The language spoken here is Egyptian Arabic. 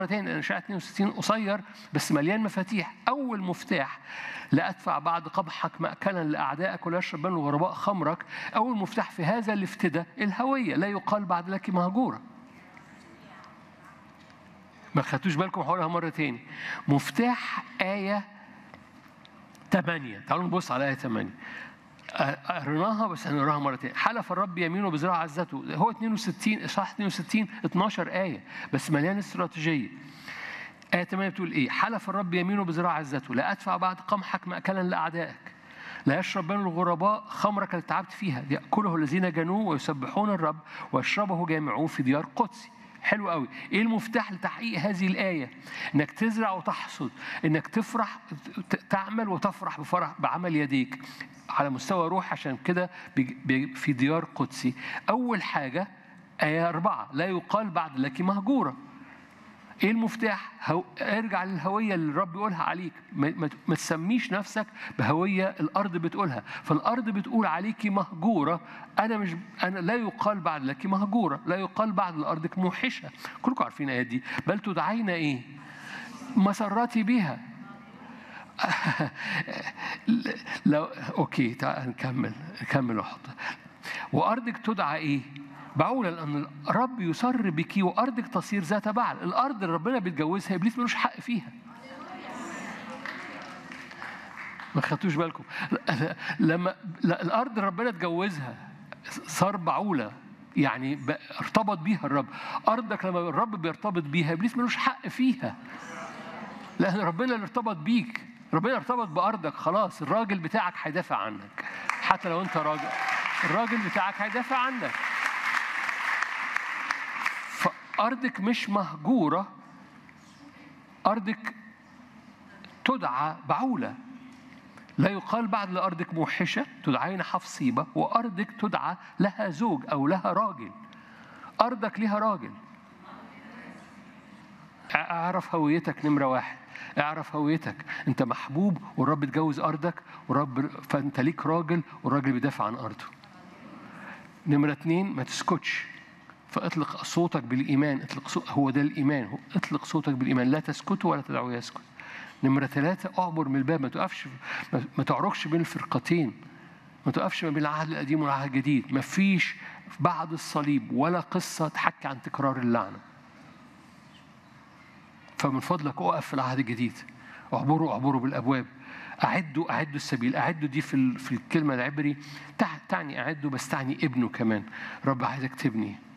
مرتين لان اشعه 62 قصير بس مليان مفاتيح اول مفتاح لا ادفع بعد قبحك ماكلا لاعدائك ولا يشرب من الغرباء خمرك اول مفتاح في هذا الافتداء الهويه لا يقال بعد لك مهجوره ما خدتوش بالكم هقولها مرة تاني مفتاح آية 8 تعالوا نبص على آية 8 قريناها بس هنقراها مرة تاني حلف الرب يمينه بذراع عزته هو 62 إصحاح 62 12 آية بس مليان استراتيجية آية 8 بتقول إيه؟ حلف الرب يمينه بذراع عزته لا أدفع بعد قمحك مأكلا لأعدائك لا يشرب بين الغرباء خمرك التي تعبت فيها يأكله الذين جنوه ويسبحون الرب ويشربه جامعوه في ديار قدسي حلو قوي ايه المفتاح لتحقيق هذه الايه انك تزرع وتحصد انك تفرح تعمل وتفرح بفرح بعمل يديك على مستوى روح عشان كده في ديار قدسي اول حاجه ايه أربعة لا يقال بعد لك مهجوره ايه المفتاح؟ هو... ارجع للهويه اللي الرب يقولها عليك، ما, ما... ما تسميش نفسك بهويه الارض بتقولها، فالارض بتقول عليكي مهجوره، انا مش انا لا يقال بعد لك مهجوره، لا يقال بعد لارضك موحشه، كلكم عارفين الايات دي، بل تدعين ايه؟ مسرتي بها. لو اوكي تعال نكمل نكمل وحط وارضك تدعى ايه؟ بعولة لأن الرب يسر بك وأرضك تصير ذات بعل الأرض اللي ربنا بيتجوزها إبليس ملوش حق فيها ما خدتوش بالكم لما الأرض اللي ربنا اتجوزها صار بعولة يعني ارتبط بيها الرب أرضك لما الرب بيرتبط بيها إبليس ملوش حق فيها لأن ربنا اللي ارتبط بيك ربنا ارتبط بأرضك خلاص الراجل بتاعك هيدافع عنك حتى لو أنت راجل الراجل بتاعك هيدافع عنك أرضك مش مهجورة أرضك تدعى بعولة لا يقال بعد لأرضك موحشة تدعين حفصيبة وأرضك تدعى لها زوج أو لها راجل أرضك لها راجل اعرف هويتك نمرة واحد اعرف هويتك انت محبوب والرب اتجوز ارضك والرب فانت ليك راجل والراجل بيدافع عن ارضه نمرة اتنين ما تسكتش فاطلق صوتك بالإيمان اطلق صوت هو ده الإيمان اطلق صوتك بالإيمان لا تسكتوا ولا تدعوا يسكت نمرة ثلاثة أعبر من الباب ما تقفش ما تعرجش بين الفرقتين ما تقفش ما بين العهد القديم والعهد الجديد ما فيش بعد الصليب ولا قصة تحكي عن تكرار اللعنة فمن فضلك أقف في العهد الجديد اعبروا اعبروا بالأبواب أعدوا أعدوا السبيل أعدوا دي في في الكلمة العبري تعني أعدوا بس تعني ابنه كمان رب عايزك تبني